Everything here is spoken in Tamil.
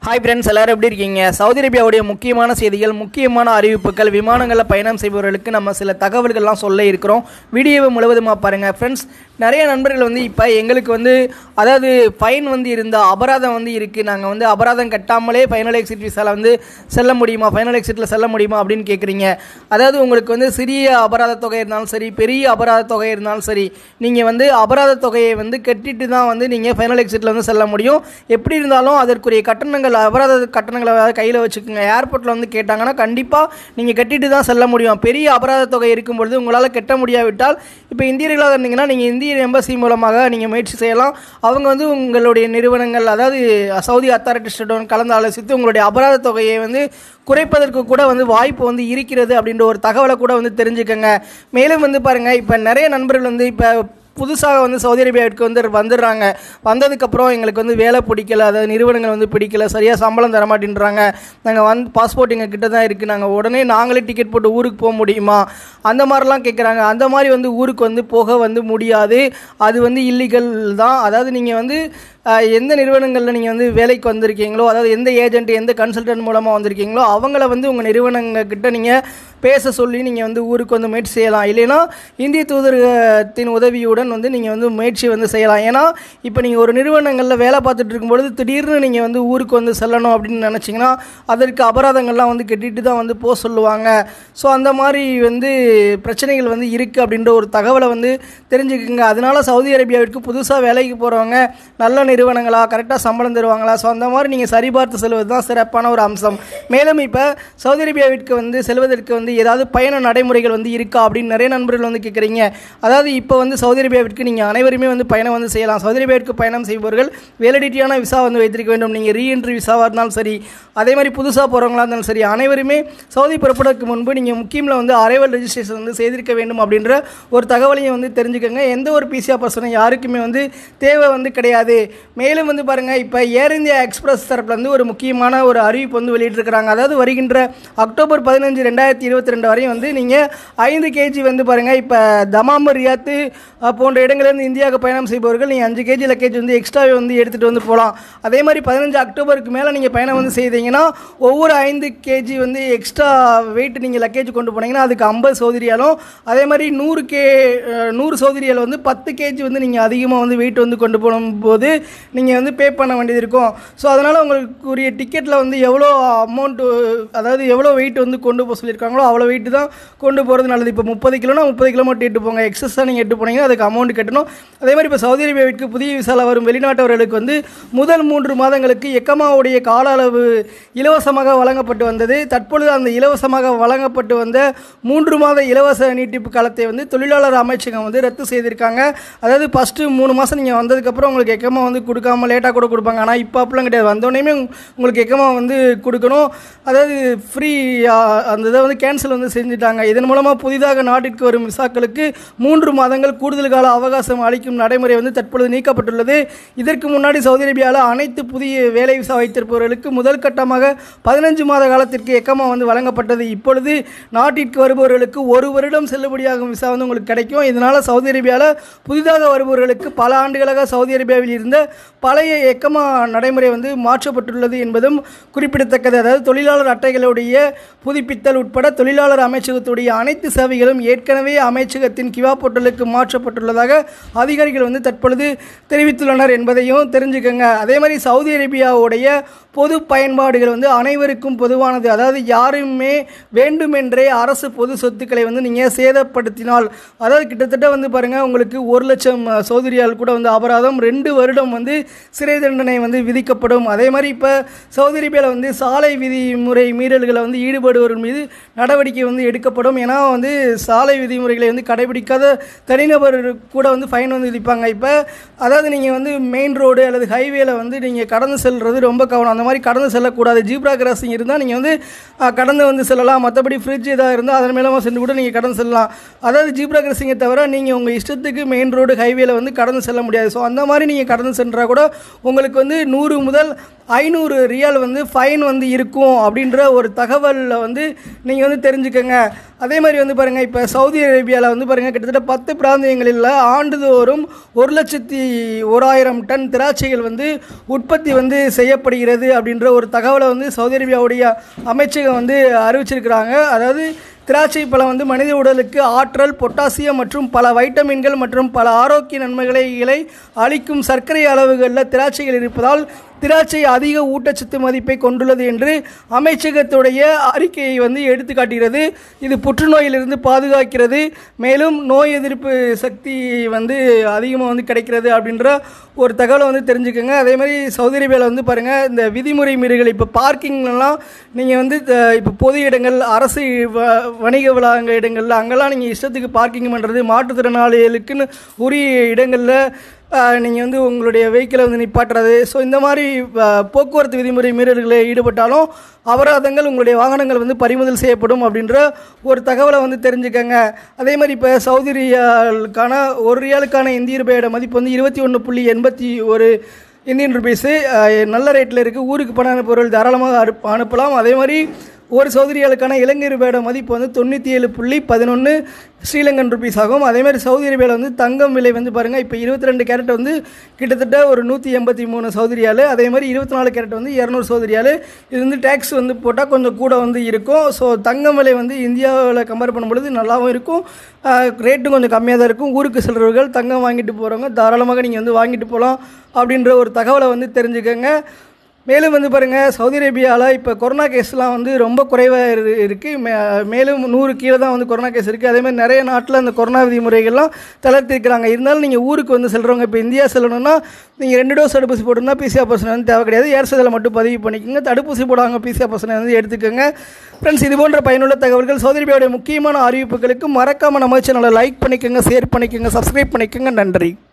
ஹாய் ஃப்ரெண்ட்ஸ் எல்லாரும் எப்படி இருக்கீங்க சவுதி அரேபியாவுடைய முக்கியமான செய்திகள் முக்கியமான அறிவிப்புகள் விமானங்களில் பயணம் செய்பவர்களுக்கு நம்ம சில தகவல்கள்லாம் சொல்ல இருக்கிறோம் வீடியோவை முழுவதுமாக பாருங்கள் ஃப்ரெண்ட்ஸ் நிறைய நண்பர்கள் வந்து இப்போ எங்களுக்கு வந்து அதாவது ஃபைன் வந்து இருந்தால் அபராதம் வந்து இருக்குது நாங்கள் வந்து அபராதம் கட்டாமலே ஃபைனல் எக்ஸிட் விசாவில் வந்து செல்ல முடியுமா ஃபைனல் எக்ஸிட்டில் செல்ல முடியுமா அப்படின்னு கேட்குறீங்க அதாவது உங்களுக்கு வந்து சிறிய அபராத தொகை இருந்தாலும் சரி பெரிய அபராத தொகை இருந்தாலும் சரி நீங்கள் வந்து அபராத தொகையை வந்து கட்டிட்டு தான் வந்து நீங்கள் ஃபைனல் எக்ஸிட்டில் வந்து செல்ல முடியும் எப்படி இருந்தாலும் அதற்குரிய கட்டணங்கள் அபராத கட்டணங்களை அதாவது கையில் வச்சுக்கோங்க ஏர்போர்ட்டில் வந்து கேட்டாங்கன்னா கண்டிப்பாக நீங்கள் கட்டிட்டு தான் செல்ல முடியும் பெரிய அபராத தொகை இருக்கும் பொழுது உங்களால் கட்ட முடியாவிட்டால் இப்போ இந்தியர்களாக இருந்தீங்கன்னா நீங்கள் இந்திய எம்பசி மூலமாக நீங்கள் முயற்சி செய்யலாம் அவங்க வந்து உங்களுடைய நிறுவனங்கள் அதாவது சவுதி அத்தாரிட்டிஸ்டன் கலந்து ஆலோசித்து உங்களுடைய அபராத தொகையை வந்து குறைப்பதற்கு கூட வந்து வாய்ப்பு வந்து இருக்கிறது அப்படின்ற ஒரு தகவலை கூட வந்து தெரிஞ்சுக்கங்க மேலும் வந்து பாருங்கள் இப்போ நிறைய நண்பர்கள் வந்து இப்போ புதுசாக வந்து சவுதி அரேபியாவிற்கு வந்து வந்துடுறாங்க வந்ததுக்கப்புறம் எங்களுக்கு வந்து வேலை பிடிக்கல அதாவது நிறுவனங்கள் வந்து பிடிக்கல சரியாக சம்பளம் தர மாட்டேன்றாங்க நாங்கள் வந்து பாஸ்போர்ட் எங்கள் கிட்ட தான் இருக்குது நாங்கள் உடனே நாங்களே டிக்கெட் போட்டு ஊருக்கு போக முடியுமா அந்த மாதிரிலாம் கேட்குறாங்க அந்த மாதிரி வந்து ஊருக்கு வந்து போக வந்து முடியாது அது வந்து இல்லீகல் தான் அதாவது நீங்கள் வந்து அஹ், எந்த நிறுவனங்களில் நீங்கள் வந்து வேலைக்கு வந்திருக்கீங்களோ அதாவது எந்த ஏஜென்ட் எந்த கன்சல்டன்ட் மூலமாக வந்திருக்கீங்களோ அவங்கள வந்து உங்கள் நிறுவனங்கக்கிட்ட நீங்கள் பேச சொல்லி நீங்கள் வந்து ஊருக்கு வந்து முயற்சி செய்யலாம் இல்லைன்னா இந்திய தூதரகத்தின் உதவியுடன் வந்து நீங்கள் வந்து முயற்சி வந்து செய்யலாம் ஏன்னா இப்போ நீங்கள் ஒரு நிறுவனங்களில் வேலை பார்த்துட்டு இருக்கும்பொழுது திடீர்னு நீங்கள் வந்து ஊருக்கு வந்து செல்லணும் அப்படின்னு நினச்சிங்கன்னா அதற்கு அபராதங்கள்லாம் வந்து கட்டிட்டு தான் வந்து போக சொல்லுவாங்க ஸோ அந்த மாதிரி வந்து பிரச்சனைகள் வந்து இருக்குது அப்படின்ற ஒரு தகவலை வந்து தெரிஞ்சுக்குங்க அதனால சவுதி அரேபியாவிற்கு புதுசாக வேலைக்கு போகிறவங்க நல்ல நிறுவனங்களா கரெக்டாக சம்பளம் தருவாங்களா ஸோ அந்த மாதிரி நீங்கள் சரிபார்த்து செல்வது தான் சிறப்பான ஒரு அம்சம் மேலும் இப்போ சவுதி அரேபியாவிற்கு வந்து செல்வதற்கு வந்து ஏதாவது பயண நடைமுறைகள் வந்து இருக்கா அப்படின்னு நிறைய நண்பர்கள் வந்து கேட்குறீங்க அதாவது இப்போ வந்து சவுதி அரேபியாவிற்கு நீங்கள் அனைவருமே வந்து பயணம் வந்து செய்யலாம் சவுதி அரேபியாவிற்கு பயணம் செய்பவர்கள் வேலிடிட்டியான விசா வந்து வைத்திருக்க வேண்டும் நீங்கள் ரீஎன்ட்ரி விசாவாக இருந்தாலும் சரி அதே மாதிரி புதுசாக போகிறவங்களா இருந்தாலும் சரி அனைவருமே சவுதி புறப்படுவதற்கு முன்பு நீங்கள் முக்கியமில் வந்து அரைவல் ரெஜிஸ்ட்ரேஷன் வந்து செய்திருக்க வேண்டும் அப்படின்ற ஒரு தகவலையும் வந்து தெரிஞ்சுக்கோங்க எந்த ஒரு பிசிஆர் பர்சனும் யாருக்குமே வந்து தேவை வந்து கிடையாது மேலும் வந்து பாருங்கள் இப்போ ஏர் இந்தியா எக்ஸ்பிரஸ் தரப்புலேருந்து ஒரு முக்கியமான ஒரு அறிவிப்பு வந்து வெளியிட்டிருக்கிறாங்க அதாவது வருகின்ற அக்டோபர் பதினஞ்சு ரெண்டாயிரத்தி இருபத்தி ரெண்டு வரையும் வந்து நீங்கள் ஐந்து கேஜி வந்து பாருங்கள் இப்போ தமாம் ரியாத்து அஹ், போன்ற இடங்களிலிருந்து இந்தியாவுக்கு பயணம் செய்பவர்கள் நீங்கள் அஞ்சு கேஜி லக்கேஜ் வந்து எக்ஸ்ட்ராவே வந்து எடுத்துகிட்டு வந்து போகலாம் அதே மாதிரி பதினஞ்சு அக்டோபருக்கு மேலே நீங்கள் பயணம் வந்து செய்தீங்கன்னா ஒவ்வொரு ஐந்து கேஜி வந்து எக்ஸ்ட்ரா வெயிட் நீங்கள் லக்கேஜ் கொண்டு போனீங்கன்னா அதுக்கு ஐம்பது சௌதரியாலும் அதே மாதிரி நூறு கே அஹ், நூறு சௌதரியால் வந்து பத்து கேஜி வந்து நீங்கள் அதிகமாக வந்து வெயிட் வந்து கொண்டு போகும்போது நீங்கள் வந்து பே பண்ண வேண்டியது இருக்கும் ஸோ அதனால் உங்களுக்குரிய டிக்கெட்டில் வந்து எவ்வளோ அமௌண்ட்டு அதாவது எவ்வளோ வெயிட் வந்து கொண்டு போக சொல்லியிருக்காங்களோ அவ்வளோ வெயிட் தான் கொண்டு போகிறது நல்லது இப்போ முப்பது கிலோனா முப்பது கிலோ மட்டும் எட்டு போங்க எக்ஸஸாக நீங்கள் எட்டு போனீங்கன்னா அதுக்கு அமௌண்ட் கட்டணும் அதே மாதிரி இப்போ சவுதி அரேபியாவிற்கு புதிய விசால வரும் வெளிநாட்டவர்களுக்கு வந்து முதல் மூன்று மாதங்களுக்கு எக்கமாவுடைய கால அளவு இலவசமாக வழங்கப்பட்டு வந்தது தற்பொழுது அந்த இலவசமாக வழங்கப்பட்டு வந்த மூன்று மாத இலவச நீட்டிப்பு காலத்தை வந்து தொழிலாளர் அமைச்சகம் வந்து ரத்து செய்திருக்காங்க அதாவது ஃபஸ்ட்டு மூணு மாதம் நீங்கள் வந்ததுக்கப்புறம் உங்களுக்கு எக்கமா வந்து கொடுக்காம லேட்டாக கூட கொடுப்பாங்க ஆனால் இப்போ அப்படிலாம் கிடையாது வந்தோடனே உங்களுக்கு எக்கமா வந்து கொடுக்கணும் அதாவது ஃப்ரீ அந்த இதை வந்து கேன்சல் வந்து செஞ்சுட்டாங்க இதன் மூலமாக புதிதாக நாட்டிற்கு வரும் விசாக்களுக்கு மூன்று மாதங்கள் கூடுதல் கால அவகாசம் அளிக்கும் நடைமுறை வந்து தற்பொழுது நீக்கப்பட்டுள்ளது இதற்கு முன்னாடி சவுதி அரேபியாவில் அனைத்து புதிய வேலை விசா வைத்திருப்பவர்களுக்கு முதல் கட்டமாக பதினஞ்சு மாத காலத்திற்கு எக்கமா வந்து வழங்கப்பட்டது இப்பொழுது நாட்டிற்கு வருபவர்களுக்கு ஒரு வருடம் செல்லுபடியாகும் விசா வந்து உங்களுக்கு கிடைக்கும் இதனால் சவுதி அரேபியாவில் புதிதாக வருபவர்களுக்கு பல ஆண்டுகளாக சவுதி அரேபியாவில் இருந்த பழைய எக்கமா நடைமுறை வந்து மாற்றப்பட்டுள்ளது என்பதும் குறிப்பிடத்தக்கது அதாவது தொழிலாளர் அட்டைகளுடைய புதுப்பித்தல் உட்பட தொழிலாளர் அமைச்சகத்துடைய அனைத்து சேவைகளும் ஏற்கனவே அமைச்சகத்தின் கிவா போர்ட்டலுக்கு மாற்றப்பட்டுள்ளதாக அதிகாரிகள் வந்து தற்பொழுது தெரிவித்துள்ளனர் என்பதையும் தெரிஞ்சுக்கங்க அதே மாதிரி சவுதி அரேபியாவுடைய பொது பயன்பாடுகள் வந்து அனைவருக்கும் பொதுவானது அதாவது யாருமே வேண்டுமென்றே அரசு பொது சொத்துக்களை வந்து நீங்கள் சேதப்படுத்தினால் அதாவது கிட்டத்தட்ட வந்து பாருங்கள் உங்களுக்கு ஒரு லட்சம் அஹ், சவுதி ரியால் கூட வந்து அபராதம் ரெண்டு வருடம் வந்து சிறை தண்டனை வந்து விதிக்கப்படும் அதே மாதிரி இப்போ சவுதி அரேபியாவில் வந்து சாலை விதிமுறை மீறல்களை வந்து ஈடுபடுவோர் மீது நடவடிக்கை வந்து எடுக்கப்படும் ஏன்னா வந்து சாலை விதிமுறைகளை வந்து கடைபிடிக்காத தனிநபர் கூட வந்து ஃபைன் வந்து விதிப்பாங்க இப்போ அதாவது நீங்கள் வந்து மெயின் ரோடு அல்லது ஹைவேல வந்து நீங்கள் கடந்து செல்றது ரொம்ப கவனம் அந்த மாதிரி கடந்து செல்லக்கூடாது ஜீப்ரா கிராசிங் இருந்தால் நீங்கள் வந்து அஹ், கடந்து வந்து செல்லலாம் மற்றபடி ஃப்ரிட்ஜ் எதாவது இருந்தால் அதன் மேலமாக சென்று கூட நீங்கள் கடந்து செல்லலாம் அதாவது ஜீப்ரா கிராசிங்கை தவிர நீங்கள் உங்கள் இஷ்டத்துக்கு மெயின் ரோடு ஹைவேல வந்து கடந்து செல்ல முடியாது ஸோ அந்த மாதிரி நீங்கள் கடந்து சென்றால் கூட உங்களுக்கு வந்து நூறு முதல் ஐநூறு ரியால் வந்து ஃபைன் வந்து இருக்கும் அப்படின்ற ஒரு தகவலில் வந்து நீங்கள் வந்து தெரிஞ்சுக்கங்க அதே மாதிரி வந்து பாருங்கள் இப்போ சவுதி அரேபியாவில் வந்து பாருங்கள் கிட்டத்தட்ட பத்து பிராந்தியங்களில் ஆண்டுதோறும் ஒரு லட்சத்தி ஓராயிரம் டன் திராட்சைகள் வந்து உற்பத்தி வந்து செய்யப்படுகிறது அப்படின்ற ஒரு தகவலை வந்து சவுதி அரேபியாவுடைய அமைச்சகம் வந்து அறிவிச்சிருக்கிறாங்க அதாவது திராட்சை பழம் வந்து மனித உடலுக்கு ஆற்றல் பொட்டாசியம் மற்றும் பல வைட்டமின்கள் மற்றும் பல ஆரோக்கிய நன்மைகளை இலை அளிக்கும் சர்க்கரை அளவுகளில் திராட்சைகள் இருப்பதால் திராட்சை அதிக ஊட்டச்சத்து மதிப்பை கொண்டுள்ளது என்று அமைச்சகத்துடைய அறிக்கையை வந்து எடுத்து காட்டுகிறது இது புற்றுநோயிலிருந்து பாதுகாக்கிறது மேலும் நோய் எதிர்ப்பு சக்தி வந்து அதிகமாக வந்து கிடைக்கிறது அப்படின்ற ஒரு தகவலை வந்து தெரிஞ்சுக்கோங்க அதே மாதிரி சவுதி அரேபியாவில் வந்து பாருங்கள் இந்த விதிமுறை மீறுகள் இப்போ பார்க்கிங்லாம் நீங்கள் வந்து த- இப்போ பொது இடங்கள் அரசு வ- வணிக வளாக இடங்களில் அங்கெல்லாம் நீங்கள் இஷ்டத்துக்கு பார்க்கிங் பண்ணுறது மாற்றுத்திறனாளிகளுக்குன்னு உரிய இடங்களில் நீங்கள் வந்து உங்களுடைய வெஹிக்கிளை வந்து நிப்பாட்டுறது ஸோ இந்த மாதிரி அஹ், போக்குவரத்து விதிமுறை மீறல்களில் ஈடுபட்டாலும் அபராதங்கள் உங்களுடைய வாகனங்கள் வந்து பறிமுதல் செய்யப்படும் அப்படின்ற ஒரு தகவலை வந்து தெரிஞ்சுக்கங்க அதே மாதிரி இப்போ சவுதி ரியாலுக்கான ஒரு ரியாலுக்கான இந்திய ரூபாயோட மதிப்பு வந்து இருபத்தி ஒன்று புள்ளி எண்பத்தி ஒரு இந்தியன் ருபீஸு நல்ல ரேட்டில் இருக்குது ஊருக்கு பணம் அனுப்புபவர்கள் தாராளமாக அனுப்ப அனுப்பலாம் அதே மாதிரி ஒரு சவுதி ரியாலுக்கான இலங்கை ரூபாயோட மதிப்பு வந்து தொண்ணூற்றி ஏழு புள்ளி பதினொன்று ஸ்ரீலங்கன் ருபீஸ் ஆகும் அதே மாதிரி சவுதி அரேபியாவில் வந்து தங்கம் விலை வந்து பாருங்கள் இப்போ இருபத்தி ரெண்டு கேரட் வந்து கிட்டத்தட்ட ஒரு நூற்றி எண்பத்தி மூணு சவுதி ரியாலு அதே மாதிரி இருபத்தி நாலு கேரட் வந்து இரநூறு சவுதி ரியாலு இது வந்து டேக்ஸ் வந்து போட்டால் கொஞ்சம் கூட வந்து இருக்கும் ஸோ தங்கம் விலை வந்து இந்தியாவில் கம்பேர் பண்ணும்பொழுது நல்லாவும் இருக்கும் ரேட்டும் கொஞ்சம் கம்மியாக தான் இருக்கும் ஊருக்கு செல்றவர்கள் தங்கம் வாங்கிட்டு போகிறவங்க தாராளமாக நீங்கள் வந்து வாங்கிட்டு போகலாம் அப்படின்ற ஒரு தகவலை வந்து தெரிஞ்சுக்கங்க மேலும் வந்து பாருங்கள் சவுதி அரேபியாவில் இப்போ கொரோனா கேஸ்லாம் வந்து ரொம்ப குறைவாக இருக்குது மே மேலும் நூறு கீழே தான் வந்து கொரோனா கேஸ் இருக்குது அதே மாதிரி நிறைய நாட்டில் அந்த கொரோனா விதிமுறைகள்லாம் தளர்த்திருக்கிறாங்க இருந்தாலும் நீங்கள் ஊருக்கு வந்து செல்கிறவங்க இப்போ இந்தியா செல்லணும்னா நீங்கள் ரெண்டு டோஸ் தடுப்பூசி போட்டுருந்தா பிசிஆர் பர்சன் வந்து தேவை கிடையாது ஏர்சதில் மட்டும் பதிவு பண்ணிக்கோங்க தடுப்பூசி போடாங்க பிசிஆர் பர்சனை வந்து எடுத்துக்கோங்க ஃப்ரெண்ட்ஸ் இது போன்ற பயனுள்ள தகவல்கள் சவுதி அரேபியாவுடைய முக்கியமான அறிவிப்புகளுக்கு மறக்காமல் நம்ம சேனலை லைக் பண்ணிக்கோங்க ஷேர் பண்ணிக்கோங்க சப்ஸ்கிரைப் பண்ணிக்கோங்க நன்றி